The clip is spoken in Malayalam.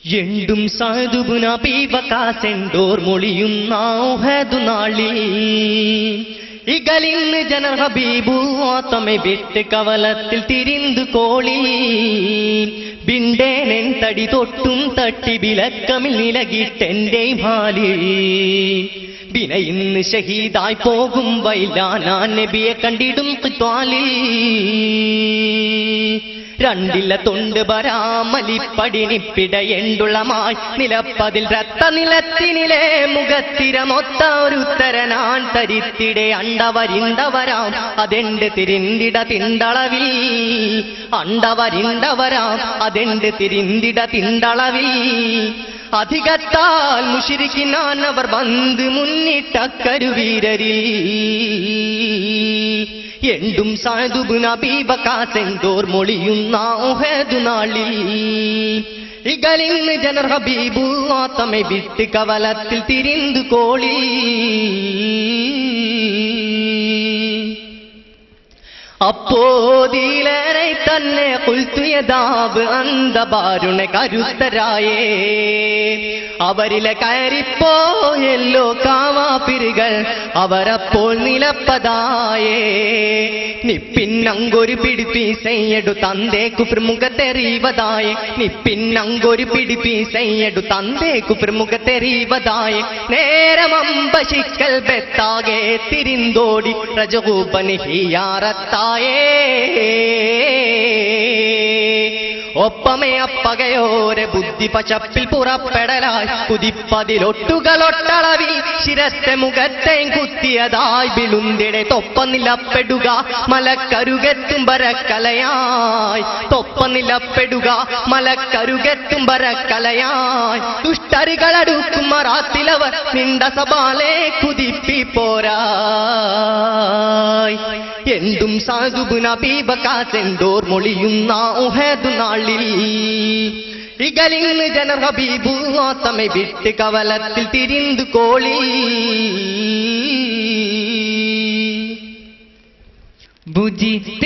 എണ്ടും സാധുബുന പീവകാസെണ്ടോർ മൊളിയുന്ന ഊഹദു നാളിൽ ഇകലിന്ന് ജനർ ഹബീബു ആത്തമെ വിട്ട് കവലത്തിൽ തിരിന്തു കോളി ബിണ്ടേനൻ തടി തൊട്ടും തട്ടി വിലക്കമിൽ നിലകിട്ടെന്റെ മാലി ബിന ഇന്ന് ഷഹീദായി പോകും വൈലാനാ നബിയെ കണ്ടിടും കിത്വാലിൽ രണ്ടില്ല തൊണ്ട് പരാമലിപ്പടിനിപ്പിടയെണ്ടുളമായി നിലപ്പതിൽ രത്ത നിലത്തിനിലെ മുഖത്തിരമൊത്ത ഒരു തരനാൻ തരിത്തിടെ അണ്ടവരിണ്ടവരാം അതെണ്ട് തിരിന്തിട തിണ്ടളവിൽ അണ്ടവരിണ്ടവരാം അതെണ്ട് തിരിന്തിട തിണ്ടളവിൽ അധികത്താൽ മുഷിരിക്കിനാൻ അവർ വന്ന് മുന്നിട്ട കരുവീരരിൽ എണ്ടും സാധുബു നബീബക്കാസെന്തോർ മൊളിയുന്ന ഊഹദു നാളിൽ ഇകളിന്ന് ജനർ ഹബീബു ആത്തമെ വിട്ട് കവലത്തിൽ തിരിന്തു കോളി അപ്പോതിലേറെ തന്നെ കുൽത്തുയതാവ് അന്തബാരുണ കരുത്തരായേ അവരിലെ കയറിപ്പോയല്ലോ കാവാപ്പിരുകൾ അവരപ്പോൾ നിലപ്പതായേ നിപ്പിന്നങ്കൊരു പിടിപ്പീസയ്യടു തന്തേക്കു പ്രമുഖത്തെറിവതായേ നിപ്പിന്നങ്കൊരു പിടിപ്പീസയ്യടു തന്തേക്കു പ്രമുഖത്തെറിവതായേ നേരമമ്പശിക്കൽ ബെത്താകെ തിരിന്തോടി രജകൂപന് ഹിയാറത്തായേ ഒപ്പമേ അപ്പകയോരെ ബുദ്ധി പച്ചപ്പിൽ പുറപ്പെടലായി കുതിപ്പതിലൊട്ടുകളൊട്ടളവിൽ ശിരത്തെ മുഖത്തെ കുത്തിയതായി വിളുന്തിടെ തൊപ്പ നിലപ്പെടുക മലക്കരുകെത്തും ബരക്കലയായി തൊപ്പ നിലപ്പെടുക മലക്കരുകെത്തും ബരക്കലയായി ദുഷ്ടരുകളടുക്കും മറാത്തിലവർ നിണ്ട സഭാലെ കുതിപ്പി പോരായി എന്തും സാധുബു നബീബക്കാസെന്തോർ മൊളിയുന്ന ഉഹദു നാളിൽ ഇകലിന്ന് ജനർ ഹബീബു ആത്തമെ വിട്ട് കവലത്തിൽ തിരിന്തു കോളി বুঝিতে